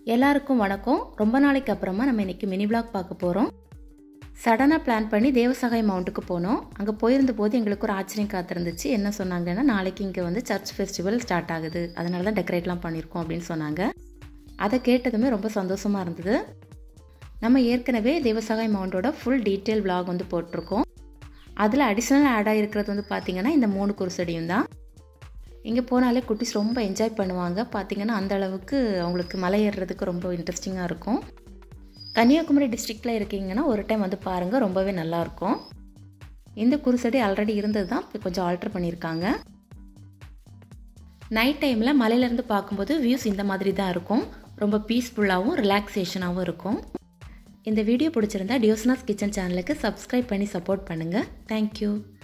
எல்லாருக்கும் வணக்கம் ரொம்ப நாளைக்கு அப்புறமா நம்ம இன்றைக்கி மினி vlog பார்க்க போகிறோம் சடனாக பிளான் பண்ணி தேவசகாய் மவுண்ட்டுக்கு போனோம் அங்கே போயிருந்த போது எங்களுக்கு ஒரு ஆச்சரியம் காத்திருந்துச்சு என்ன சொன்னாங்கன்னா நாளைக்கு இங்கே வந்து சர்ச் ஃபெஸ்டிவல் ஸ்டார்ட் ஆகுது அதனால தான் டெக்கரேட்லாம் பண்ணியிருக்கோம் அப்படின்னு சொன்னாங்க அதை கேட்டதுமே ரொம்ப சந்தோஷமாக இருந்தது நம்ம ஏற்கனவே தேவசகாய் மவுண்டோட ஃபுல் டீட்டெயில் vlog வந்து போட்டிருக்கோம் அதில் அடிஷ்னல் ஆட் ஆகிருக்கிறது வந்து பார்த்திங்கன்னா இந்த மூணு குருசடியும் தான் இங்கே போனாலே குட்டீஸ் ரொம்ப என்ஜாய் பண்ணுவாங்க பார்த்திங்கன்னா அந்த அளவுக்கு அவங்களுக்கு மலை ஏறுறதுக்கு ரொம்ப இன்ட்ரெஸ்டிங்காக இருக்கும் கன்னியாகுமரி டிஸ்ட்ரிக்டில் இருக்கீங்கன்னா ஒரு டைம் வந்து பாருங்கள் ரொம்பவே நல்லாயிருக்கும் இந்த குருசடி ஆல்ரெடி இருந்தது தான் இப்போ கொஞ்சம் ஆல்ட்ரு பண்ணியிருக்காங்க நைட் டைமில் மலையிலேருந்து பார்க்கும்போது வியூஸ் இந்த மாதிரி தான் இருக்கும் ரொம்ப பீஸ்ஃபுல்லாகவும் ரிலாக்ஸேஷனாகவும் இருக்கும் இந்த வீடியோ பிடிச்சிருந்தா டியோஸ்னாஸ் கிச்சன் சேனலுக்கு சப்ஸ்கிரைப் பண்ணி சப்போர்ட் பண்ணுங்கள் தேங்க்யூ